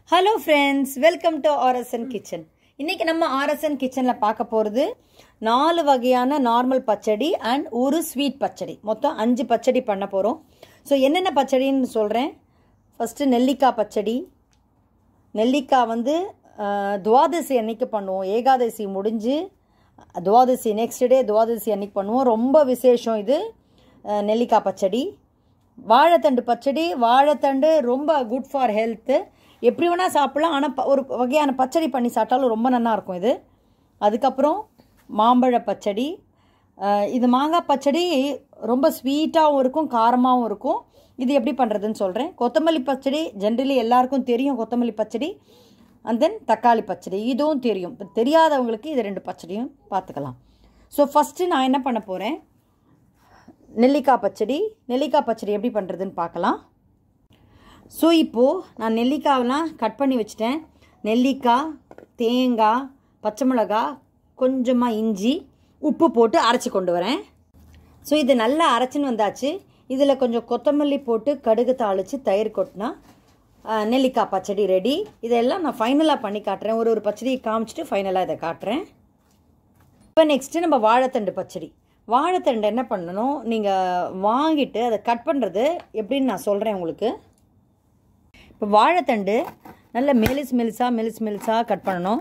hello friends welcome to RSN kitchen இன்னைக்கு நம்ம RSN கிச்சனில் பார்க்க போகிறது நாலு வகையான நார்மல் பச்சடி அண்ட் ஒரு ஸ்வீட் பச்சடி மொத்தம் அஞ்சு பச்சடி பண்ண போகிறோம் ஸோ என்னென்ன பச்சடின்னு சொல்கிறேன் ஃபஸ்ட்டு நெல்லிக்காய் பச்சடி நெல்லிக்காய் வந்து அஹ், துவாதசி அன்னைக்கு பண்ணுவோம் ஏகாதசி முடிஞ்சு துவாதசி நெக்ஸ்ட் டே துவாதசி அன்னைக்கு பண்ணுவோம் ரொம்ப விசேஷம் இது அஹ், நெல்லிக்காய் பச்சடி வாழைத்தண்டு பச்சடி வாழைத்தண்டு ரொம்ப குட் ஃபார் ஹெல்த்து எப்படி வேணால் சாப்பிடலாம் ஆனால் ப- ஒரு வகையான பச்சடி பண்ணி சாப்பிட்டாலும் ரொம்ப நல்லா இருக்கும் இது அதுக்கப்புறம் மாம்பழ பச்சடி அஹ், இது மாங்காய் பச்சடி ரொம்ப ஸ்வீட்டாகவும் இருக்கும் காரமாகவும் இருக்கும் இது எப்படி பண்ணுறதுன்னு சொல்கிறேன் கொத்தமல்லி பச்சடி ஜென்ரலி எல்லாருக்கும் தெரியும் கொத்தமல்லி பச்சடி அண்ட் தென் தக்காளி பச்சடி இதுவும் தெரியும் இப்போ தெரியாதவங்களுக்கு இது ரெண்டு பச்சடியும் பார்த்துக்கலாம் ஸோ ஃபஸ்ட்டு நான் என்ன பண்ண போகிறேன் நெல்லிக்காய் பச்சடி நெல்லிக்காய் பச்சடி எப்படி பண்ணுறதுன்னு பார்க்கலாம் ஸோ இப்போது நான் நெல்லிக்காவெலாம் கட் பண்ணி வச்சுட்டேன் நெல்லிக்காய் தேங்காய் பச்சை மிளகாய் கொஞ்சமாக இஞ்சி உப்பு போட்டு அரைச்சி கொண்டு வரேன் ஸோ இது நல்லா அரைச்சின்னு வந்தாச்சு இதில் கொஞ்சம் கொத்தமல்லி போட்டு கடுகு தாளித்து தயிர் கொட்டினா ஆஹ், நெல்லிக்காய் பச்சடி ரெடி இதெல்லாம் நான் ஃபைனலாக பண்ணி காட்டுறேன் ஒரு ஒரு பச்சடியை காமிச்சிட்டு ஃபைனலாக இதை காட்டுறேன் இப்போ நெக்ஸ்ட்டு நம்ம வாழைத்தண்டு பச்சடி வாழைத்தண்டு என்ன பண்ணணும் நீங்கள் வாங்கிட்டு அதை கட் பண்ணுறது எப்படின்னு நான் சொல்கிறேன் உங்களுக்கு இப்போ வாழைத்தண்டு நல்ல மெலிஸ் மெலிசாக மெலிஸ் மெலிசாக கட் பண்ணணும்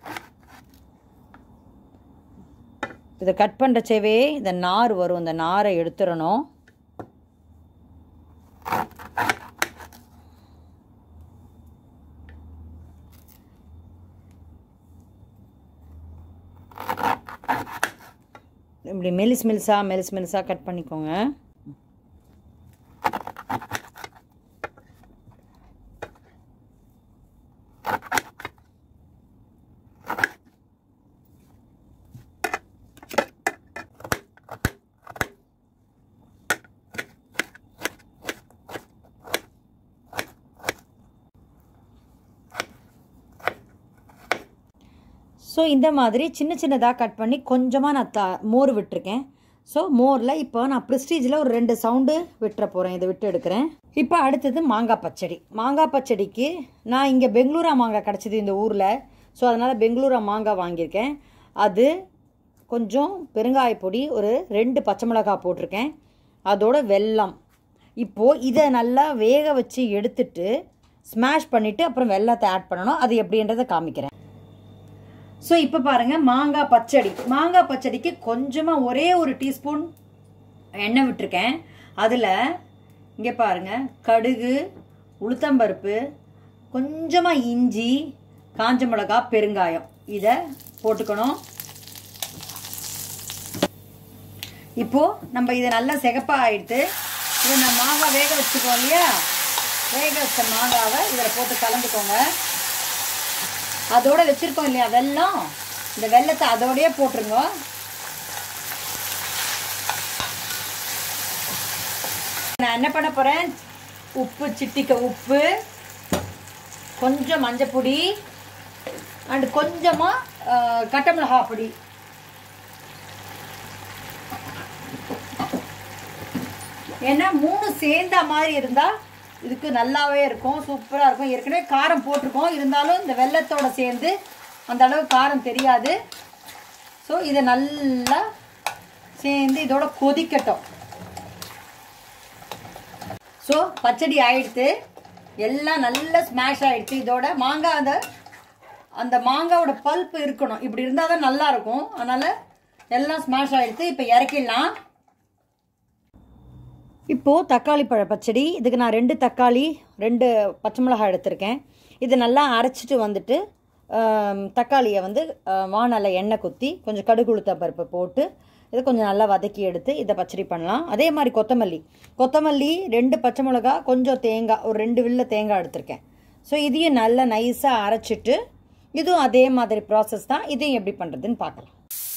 இதை கட் பண்ணுறச்சேவே இந்த நார் வரும் இந்த நாரை எடுத்துடணும் இப்படி மெலிஸ் மெலிசா மெலிஸ் மெலிசா கட் பண்ணிக்கோங்க ஸோ இந்த மாதிரி சின்ன சின்னதாக கட் பண்ணி கொஞ்சமாக நான் த மோர் விட்டுருக்கேன் ஸோ மோரில் இப்போ நான் ப்ரிஸ்டீஜில் ஒரு ரெண்டு சவுண்டு விட்டுற போகிறேன் இதை விட்டு எடுக்கிறேன் இப்போ அடுத்தது மாங்காய் பச்சடி மாங்காய் பச்சடிக்கு நான் இங்கே பெங்களூரா மாங்காய் கிடச்சிது இந்த ஊரில் ஸோ அதனால் பெங்களூரா மாங்காய் வாங்கியிருக்கேன் அது கொஞ்சம் பெருங்காய பொடி ஒரு ரெண்டு பச்சை மிளகாய் போட்டிருக்கேன் அதோட வெல்லம் இப்போது இதை நல்லா வேக வச்சு எடுத்துட்டு ஸ்மாஷ் பண்ணிவிட்டு அப்புறம் வெல்லத்தை ஆட் பண்ணணும் அது எப்படின்றத காமிக்கிறேன் ஸோ இப்போ பாருங்க மாங்காய் பச்சடி மாங்காய் பச்சடிக்கு கொஞ்சமாக ஒரே ஒரு டீஸ்பூன் எண்ணெய் விட்டுருக்கேன் அதில் இங்கே பாருங்க கடுகு உளுத்தம்பருப்பு கொஞ்சமாக இஞ்சி காஞ்ச மிளகாய் பெருங்காயம் இதை போட்டுக்கணும் இப்போ நம்ம இதை நல்லா சிகப்பா ஆயிடுத்து இதை நம்ம மாங்காய் வேக வச்சுக்கோம் இல்லையா வேக வச்ச மாங்காவை இதில் போட்டு கலந்துக்கோங்க அதோட வச்சிருக்கோம் இல்லையா வெல்லம் இந்த வெல்லத்தை அதோடயே போட்டுருங்க நான் என்ன பண்ண போறேன் உப்பு சிட்டிக்க உப்பு கொஞ்சம் மஞ்சப்பொடி அண்ட் கொஞ்சமா அஹ், கட்ட மிளகா பொடி ஏன்னா மூணு சேர்ந்த மாதிரி இருந்தா இதுக்கு நல்லாவே இருக்கும் சூப்பரா இருக்கும் ஏற்கனவே காரம் போட்டிருக்கோம் இருந்தாலும் இந்த வெள்ளத்தோட சேர்ந்து அந்த அளவு காரம் தெரியாது ஸோ இதை நல்லா சேர்ந்து இதோட கொதிக்கட்டும் ஸோ பச்சடி ஆயிடுத்து எல்லாம் நல்லா ஸ்மாஷ் ஆயிடுச்சு இதோட மாங்காய் அந்த அந்த மாங்காவோட பல்ப் இருக்கணும் இப்படி இருந்தால் தான் நல்லா இருக்கும் அதனால எல்லாம் ஸ்மாஷ் ஆயிடுத்து இப்போ இறக்கிடலாம் இப்போது தக்காளி பழ பச்சடி இதுக்கு நான் ரெண்டு தக்காளி ரெண்டு பச்சை மிளகாய் எடுத்திருக்கேன் இது நல்லா அரைச்சிட்டு வந்துட்டு ஆம், தக்காளியை வந்து வானல்ல எண்ணெய் குத்தி கொஞ்சம் கடுகு உளுத்த பருப்பு போட்டு இதை கொஞ்சம் நல்லா வதக்கி எடுத்து இதை பச்சடி பண்ணலாம் அதே மாதிரி கொத்தமல்லி கொத்தமல்லி ரெண்டு பச்சை மிளகா கொஞ்சம் தேங்காய் ஒரு ரெண்டு வில்ல தேங்காய் எடுத்திருக்கேன் ஸோ இதையும் நல்லா நைஸாக அரைச்சிட்டு இதுவும் அதே மாதிரி ப்ராசஸ் தான் இதையும் எப்படி பண்ணுறதுன்னு பார்க்கலாம்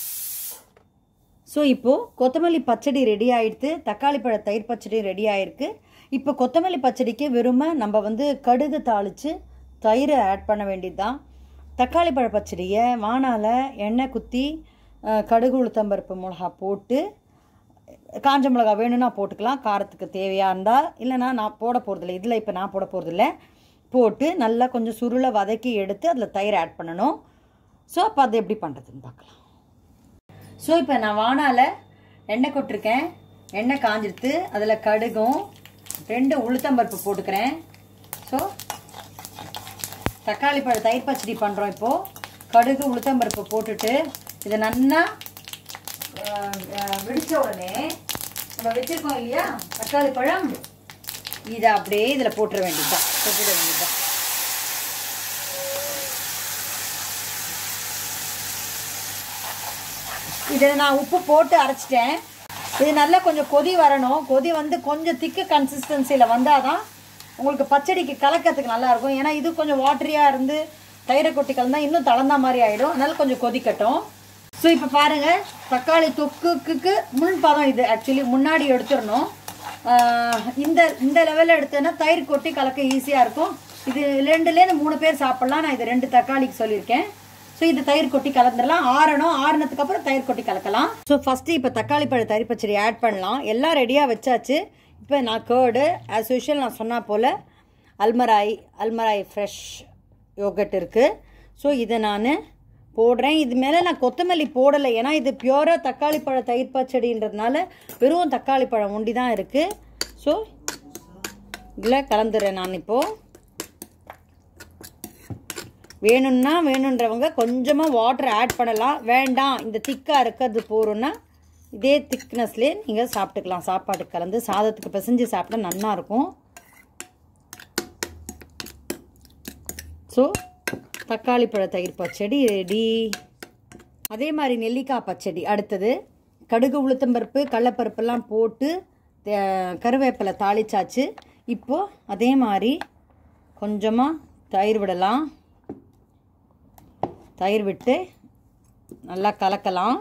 ஸோ இப்போது கொத்தமல்லி பச்சடி ரெடி ஆயிடுத்து தக்காளி பழ தயிர் பச்சடி ரெடி ஆயிருக்கு இப்போ கொத்தமல்லி பச்சடிக்கு வெறுமை நம்ம வந்து கடுகு தாளித்து தயிரை ஆட் பண்ண வேண்டியது தான் தக்காளி பழ பச்சடியை வானால எண்ணெய் குத்தி அஹ், கடுகு உளுத்தம்பருப்பு மிளகா போட்டு காஞ்ச மிளகா வேணும்னா போட்டுக்கலாம் காரத்துக்கு தேவையாக இருந்தால் இல்லைனா நான் போட போகிறதில்ல இதில் இப்போ நான் போட போகிறதில்ல போட்டு நல்லா கொஞ்சம் சுருளை வதக்கி எடுத்து அதில் தயிர் ஆட் பண்ணணும் ஸோ அப்போ அதை எப்படி பண்ணுறதுன்னு பார்க்கலாம் ஸோ இப்போ நான் வானால எண்ணெய் கொட்டிருக்கேன் எண்ணெய் காஞ்சிடுத்து அதில் கடுகும் ரெண்டு உளுத்தம்பருப்பு போட்டுக்கிறேன் ஸோ தக்காளி பழ தயிர் பச்சடி பண்ணுறோம் இப்போது கடுகு உளுத்தம்பருப்பு போட்டுட்டு இதை நல்லா வெடித்த உடனே நம்ம வச்சுருக்கோம் இல்லையா தக்காளி பழம் இதை அப்படியே இதில் போட்டுற வேண்டியதுதான் போட்டுட வேண்டியதுதான் இதை நான் உப்பு போட்டு அரைச்சிட்டேன் இது நல்லா கொஞ்சம் கொதி வரணும் கொதி வந்து கொஞ்சம் திக்கு கன்சிஸ்டன்சியில் வந்தால் தான் உங்களுக்கு பச்சடிக்கு கலக்கிறதுக்கு நல்லா இருக்கும் ஏன்னா இது கொஞ்சம் வாட்டரியாக இருந்து தயிரை கொட்டி கலந்தா இன்னும் தளர்ந்தா மாதிரி ஆகிடும் அதனால கொஞ்சம் கொதிக்கட்டும் ஸோ இப்போ பாருங்கள் தக்காளி தொக்குக்கு முன் பதம் இது ஆக்சுவலி முன்னாடி எடுத்துடணும் ஆஹ் இந்த இந்த லெவலில் எடுத்தேன்னா தயிர் கொட்டி கலக்க ஈஸியாக இருக்கும் இது ரெண்டுலேருந்து மூணு பேர் சாப்பிட்லாம் நான் இது ரெண்டு தக்காளிக்கு சொல்லியிருக்கேன் ஸோ இது தயிர் கொட்டி கலந்துடலாம் ஆறணும் ஆறுனதுக்கு அப்புறம் தயிர் கொட்டி கலக்கலாம் ஸோ ஃபஸ்ட்டு இப்போ தக்காளி பழ தயிர் பச்சடி ஆட் பண்ணலாம் எல்லாம் ரெடியாக வச்சாச்சு இப்போ நான் கேர்டு ஆஸ் யூஷுவல் நான் சொன்னா போல் அல்மராய் அல்மராய் ஃப்ரெஷ் யோகட் இருக்குது ஸோ இதை நான் போடுறேன் இது மேலே நான் கொத்தமல்லி போடலை ஏன்னா இது பியூராக தக்காளி பழ தயிர் பச்சடின்றதுனால வெறும் தக்காளி பழம் ஒண்டி தான் இருக்குது ஸோ இதில் கலந்துடுறேன் நான் இப்போது வேணும்னா வேணுன்றவங்க கொஞ்சமாக வாட்டர் ஆட் பண்ணலாம் வேண்டாம் இந்த திக்காக இருக்கிறது போகிறோன்னா இதே திக்னஸ்லேயே நீங்கள் சாப்பிட்டுக்கலாம் சாப்பாட்டுக்கு கலந்து சாதத்துக்கு பிசைஞ்சு சாப்பிட்டா நல்லா இருக்கும் ஸோ தக்காளி பழ தயிர் பச்சடி ரெடி அதே மாதிரி நெல்லிக்காய் பச்சடி அடுத்தது கடுகு உளுத்தம்பருப்பு கடலப்பருப்பெல்லாம் போட்டு தே- கருவேப்பிலை தாளிச்சாச்சு இப்போது அதே மாதிரி கொஞ்சமாக தயிர் விடலாம் தயிர் விட்டு நல்லா கலக்கலாம்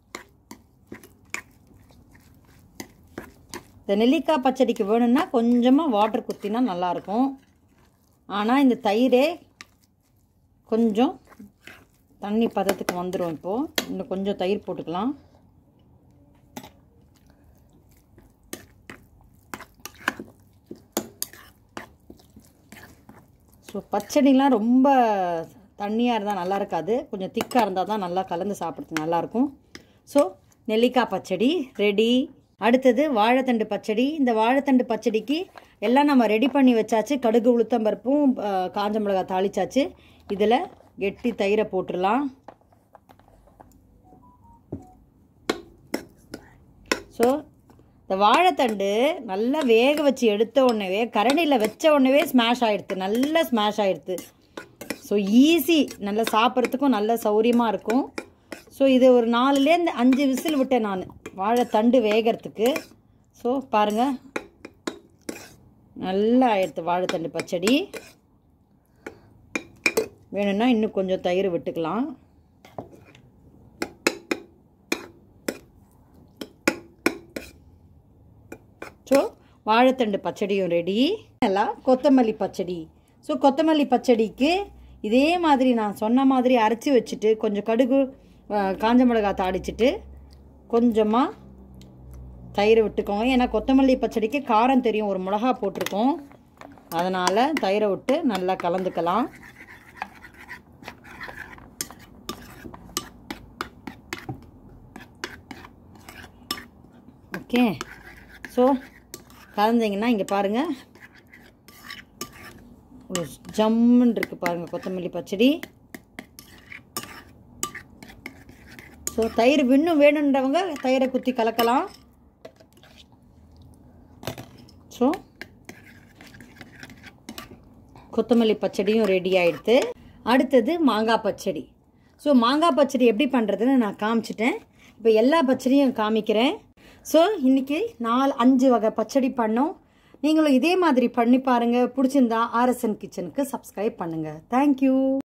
இந்த நெல்லிக்காய் பச்சடிக்கு வேணும்னா கொஞ்சமாக வாட்டர் குத்தினா நல்லாயிருக்கும் ஆனால் இந்த தயிரே கொஞ்சம் தண்ணி பதத்துக்கு வந்துடும் இப்போது இன்னும் கொஞ்சம் தயிர் போட்டுக்கலாம் ஸோ பச்சடிலாம் ரொம்ப தண்ணியாக இருந்தால் நல்லா இருக்காது கொஞ்சம் திக்காக இருந்தால் தான் நல்லா கலந்து சாப்பிட்றதுக்கு நல்லாயிருக்கும் ஸோ நெல்லிக்காய் பச்சடி ரெடி அடுத்தது வாழைத்தண்டு பச்சடி இந்த வாழைத்தண்டு பச்சடிக்கு எல்லாம் நம்ம ரெடி பண்ணி வச்சாச்சு கடுகு உளுத்தம்பருப்பும் அஹ், காஞ்ச மிளகாய் தாளிச்சாச்சு இதில் கெட்டி தயிரை போட்டுடலாம் ஸோ இந்த வாழைத்தண்டு நல்லா வேக வச்சு எடுத்த உடனே கரண்டியில் வச்ச உடனே ஸ்மாஷ் ஆகிடுது நல்லா ஸ்மாஷ் ஆகிடுது ஸோ ஈஸி நல்லா சாப்பிட்றதுக்கும் நல்ல சௌரியமாக இருக்கும் ஸோ இது ஒரு நாலுலேருந்து அஞ்சு விசில் விட்டேன் நான் வாழைத்தண்டு வேகிறதுக்கு ஸோ பாருங்கள் நல்லா ஆயிடுது வாழைத்தண்டு பச்சடி வேணும்னா இன்னும் கொஞ்சம் தயிர் விட்டுக்கலாம் ஸோ வாழைத்தண்டு பச்சடியும் ரெடி எல்லாம் கொத்தமல்லி பச்சடி ஸோ கொத்தமல்லி பச்சடிக்கு இதே மாதிரி நான் சொன்ன மாதிரி அரைச்சி வச்சுட்டு கொஞ்சம் கடுகு அஹ், காஞ்ச மிளகாய் தாளிச்சிட்டு கொஞ்சமாக தயிர் விட்டுக்கோங்க ஏன்னா கொத்தமல்லி பச்சடிக்கு காரம் தெரியும் ஒரு மிளகா போட்டிருக்கோம் அதனால் தயிரை விட்டு நல்லா கலந்துக்கலாம் ஓகே ஸோ கலந்தீங்கன்னா இங்கே பாருங்கள் ஒரு ஜம்முன்னு இருக்குது பாருங்கள் கொத்தமல்லி பச்சடி ஸோ தயிர் இன்னும் வேணுன்றவங்க தயிரை குத்தி கலக்கலாம் ஸோ கொத்தமல்லி பச்சடியும் ரெடி ஆயிடுத்து அடுத்தது மாங்காய் பச்சடி ஸோ மாங்காய் பச்சடி எப்படி பண்ணுறதுன்னு நான் காமிச்சிட்டேன் இப்போ எல்லா பச்சடியும் காமிக்கிறேன் ஸோ இன்னைக்கு நாலு அஞ்சு வகை பச்சடி பண்ணோம் நீங்களும் இதே மாதிரி பண்ணி பாருங்கள் பிடிச்சிருந்தா ஆர்எஸ்என் கிச்சனுக்கு சப்ஸ்கிரைப் பண்ணுங்கள் தேங்க்யூ